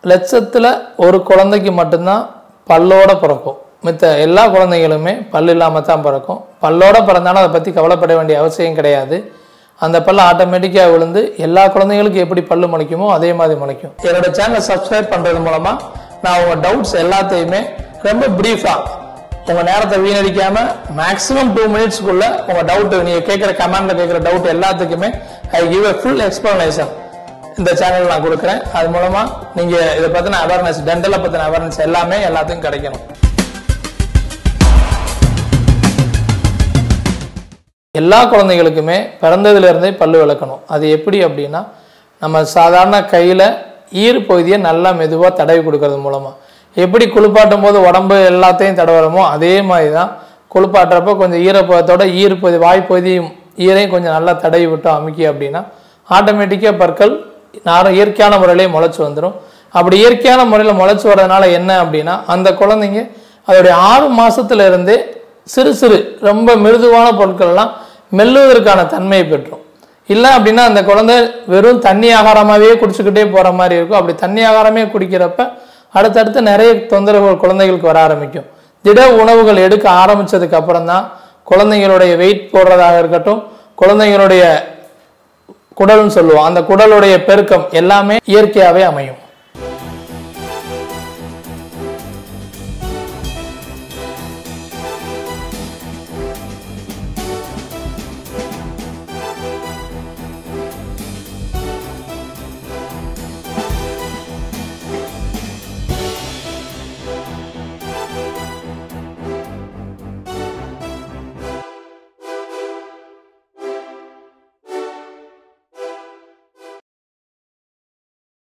லட்சத்தில் ஒரு குழந்தைக்கு மட்டும்தான் பல்லோட பிறக்கும் மித்த எல்லா குழந்தைகளுமே பல் இல்லாமல் தான் பிறக்கும் பல்லோட பிறந்தாலும் அதை பற்றி கவலைப்பட வேண்டிய அவசியம் கிடையாது அந்த பல்லு ஆட்டோமேட்டிக்காக விழுந்து எல்லா குழந்தைங்களுக்கும் எப்படி பல்லு முளைக்குமோ அதே மாதிரி முளைக்கும் என்னோட சேனலை சப்ஸ்கிரைப் பண்ணுறது மூலமாக நான் உங்கள் டவுட்ஸ் எல்லாத்தையுமே ரொம்ப ப்ரீஃபாக உங்க நேரத்தை வீணடிக்காம மேக்ஸிமம் டூ மினிட்ஸ்க்குள்ள உங்க டவுட் நீங்க கேட்கிற கமெண்ட்ல கேட்கிற டவுட் எல்லாத்துக்குமே I give a full explanation இந்த சேனல் நான் கொடுக்குறேன் அது மூலமா நீங்க இதை பத்தின அவேர்னஸ் டென்டலை பத்தின அவேர்னஸ் எல்லாமே எல்லாத்துக்கும் கிடைக்கணும் எல்லா குழந்தைகளுக்குமே பிறந்ததுல இருந்தே பல்லு விளக்கணும் அது எப்படி அப்படின்னா நம்ம சாதாரண கையில் ஈர் பகுதியை நல்லா மெதுவாக தடவி கொடுக்கறது மூலமாக எப்படி குளிப்பாட்டும் போது உடம்பு எல்லாத்தையும் தடவுறோமோ அதே மாதிரி தான் குளிப்பாட்டுறப்ப கொஞ்சம் ஈரப்பதத்தோட ஈர் பகுதி வாய்ப்பகுதியும் ஈரையும் கொஞ்சம் நல்லா தடவி விட்டோம் அமுக்கி அப்படின்னா ஆட்டோமேட்டிக்காக பற்கள் நாரும் இயற்கையான முறையிலே முளைச்சி வந்துடும் அப்படி இயற்கையான முறையில் முளைச்சி வர்றதுனால என்ன அப்படின்னா அந்த குழந்தைங்க அதோடைய ஆறு மாசத்துல இருந்தே சிறு சிறு ரொம்ப மிருதுவான பொருட்கள்லாம் மெல்லுவதற்கான தன்மையை பெற்றும் இல்லை அப்படின்னா அந்த குழந்தை வெறும் தண்ணி ஆகாரமாகவே குடிச்சுக்கிட்டே போகிற மாதிரி இருக்கும் அப்படி தண்ணி ஆகாரமே குடிக்கிறப்ப அடுத்தடுத்து நிறைய தொந்தரவுகள் குழந்தைகளுக்கு வர ஆரம்பிக்கும் திட உணவுகள் எடுக்க ஆரம்பிச்சதுக்கு அப்புறம் தான் குழந்தைங்களுடைய வெயிட் போடுறதாக இருக்கட்டும் குழந்தைங்களுடைய குடல்னு சொல்லுவோம் அந்த குடலுடைய பெருக்கம் எல்லாமே இயற்கையாகவே அமையும்